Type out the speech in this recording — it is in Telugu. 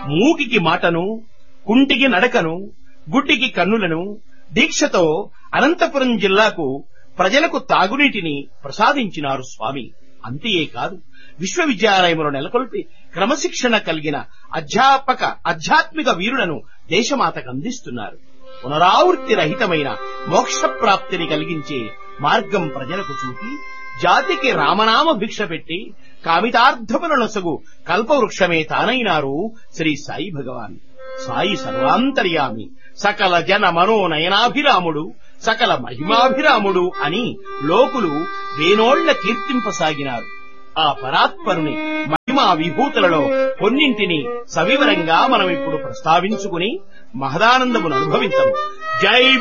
మూకికి మాటను కుంటికి నడకను గుడ్డికి కన్నులను దీక్షతో అనంతపురం జిల్లాకు ప్రజలకు తాగునీటిని ప్రసాదించినారు స్వామి అంతే కాదు విశ్వవిద్యాలయములు నెలకొల్పి క్రమశిక్షణ కలిగిన అధ్యాపక ఆధ్యాత్మిక వీరులను దేశమాతకు అందిస్తున్నారు పునరావృత్తి రహితమైన మోక్ష ప్రాప్తిని కలిగించే మార్గం ప్రజలకు చూపి జాతికి రామనామ భిక్ష పెట్టి కామితార్థముల నొసగు కల్పవృక్షమే తానైనారు శ్రీ సాయి భగవాన్ సాయి సర్వాంతర్యామి సకల జన మనోనయనాభిరాముడు సకల మహిమాభిరాముడు అని లోకులు వేనోళ్ల కీర్తింపసాగినారు ఆ పరాత్పరుని మహిమా విభూతులలో కొన్నింటిని సవివరంగా మనం ఇప్పుడు ప్రస్తావించుకుని మహదానందమును అనుభవించము జై